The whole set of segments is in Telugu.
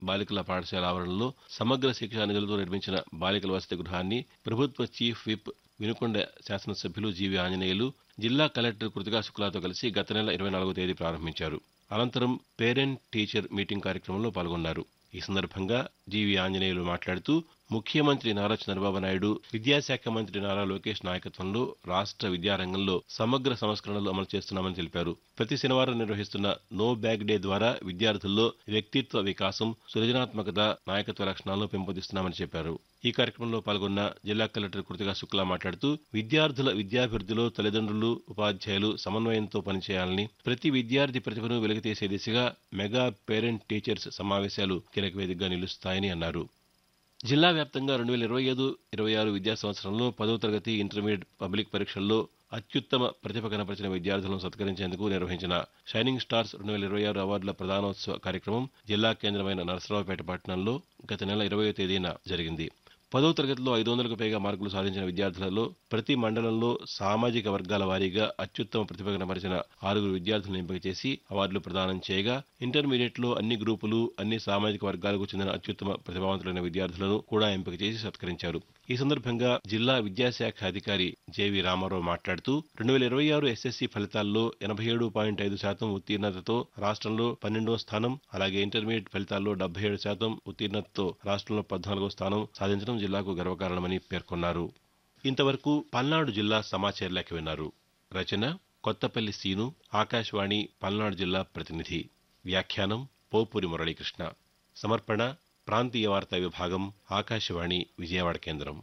బాలికల పాఠశాల ఆవరణలో సమగ్ర శిక్షా నిధులతో నిర్మించిన బాలికల వసతి గృహాన్ని ప్రభుత్వ చీఫ్ విప్ వినుకొండ శాసనసభ్యులు జీవి ఆంజనేయులు జిల్లా కలెక్టర్ కృతికా శుక్లాతో కలిసి గత నెల ఇరవై నాలుగో తేదీ ప్రారంభించారు అనంతరం పేరెంట్ టీచర్ మీటింగ్ కార్యక్రమంలో పాల్గొన్నారు ఈ సందర్భంగా జీవి ఆంజనేయులు మాట్లాడుతూ ముఖ్యమంత్రి నారా చంద్రబాబు నాయుడు విద్యాశాఖ మంత్రి నారా లోకేష్ నాయకత్వంలో రాష్ట్ర విద్యారంగంలో సమగ్ర సంస్కరణలు అమలు చేస్తున్నామని తెలిపారు ప్రతి శనివారం నిర్వహిస్తున్న నో బ్యాగ్ డే ద్వారా విద్యార్థుల్లో వ్యక్తిత్వ వికాసం సృజనాత్మకత నాయకత్వ లక్షణాలను పెంపొందిస్తున్నామని చెప్పారు ఈ కార్యక్రమంలో పాల్గొన్న జిల్లా కలెక్టర్ కృతికా శుక్లా మాట్లాడుతూ విద్యార్థుల విద్యాభివృద్ధిలో తల్లిదండ్రులు ఉపాధ్యాయులు సమన్వయంతో పనిచేయాలని ప్రతి విద్యార్థి ప్రతిభను వెలికితీసే దిశగా మెగా పేరెంట్ టీచర్స్ సమావేశాలు కీలక వేదికగా నిలుస్తాయని అన్నారు జిల్లా వ్యాప్తంగా రెండు వేల ఇరవై ఐదు ఇరవై ఆరు విద్యా సంవత్సరంలో పదో తరగతి ఇంటర్మీడియట్ పబ్లిక్ పరీక్షల్లో అత్యుత్తమ ప్రతిభ కనపరిచిన విద్యార్థులను సత్కరించేందుకు నిర్వహించిన షైనింగ్ స్టార్స్ రెండు వేల ఇరవై ఆరు అవార్డుల ప్రధానోత్సవ కార్యక్రమం జిల్లా కేంద్రమైన నరసరావుపేట పట్టణంలో గత నెల ఇరవయో తేదీన జరిగింది పదో తరగతిలో ఐదు వందలకు పైగా మార్కులు సాధించిన విద్యార్థులలో ప్రతి మండలంలో సామాజిక వర్గాల వారీగా అత్యుత్తమ ప్రతిభ కనబరిచిన ఆరుగురు విద్యార్థులను ఎంపిక చేసి అవార్డులు ప్రదానం చేయగా ఇంటర్మీడియట్లో అన్ని గ్రూపులు అన్ని సామాజిక వర్గాలకు చెందిన అత్యుత్తమ ప్రతిభావంతులైన విద్యార్థులను కూడా ఎంపిక చేసి సత్కరించారు ఈ సందర్భంగా జిల్లా విద్యాశాఖ అధికారి జేవి రామారావు మాట్లాడుతూ రెండు వేల ఇరవై ఆరు ఎస్ఎస్సీ ఫలితాల్లో ఎనభై ఏడు పాయింట్ ఐదు శాతం ఉత్తీర్ణతతో రాష్ట్రంలో పన్నెండో స్థానం అలాగే ఇంటర్మీడియట్ ఫలితాల్లో డెబ్బై ఏడు శాతం ఉత్తీర్ణతతో రాష్ట్రంలో పద్నాలుగో స్థానం సాధించడం జిల్లాకు గర్వకారణమని పేర్కొన్నారు ఇంతవరకు పల్నాడు జిల్లా సమాచార లేఖ విన్నారు రచన కొత్తపల్లి సీను ఆకాశవాణి పల్నాడు జిల్లా ప్రతినిధి వ్యాఖ్యానం పోపూరి మురళీకృష్ణ సమర్పణ ప్రాంతీయ వార్తా విభాగం ఆకాశవాణి విజయవాడ కేంద్రం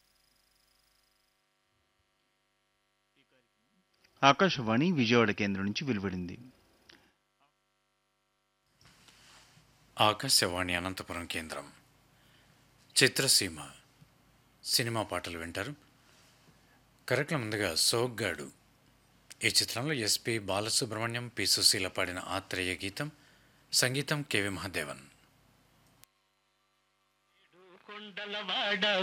ఆకాశవాణి విజయవాడ కేంద్రం నుంచి వెలువడింది ఆకాశవాణి అనంతపురం కేంద్రం చిత్రసీమ సినిమా పాటలు వింటారు కరెక్ట్ల ముందుగా సోగ్గాడు ఈ చిత్రంలో ఎస్పి బాలసుబ్రహ్మణ్యం పి సుశీల పాడిన ఆత్రేయ గీతం సంగీతం కెవి మహాదేవన్ కొండలవాడ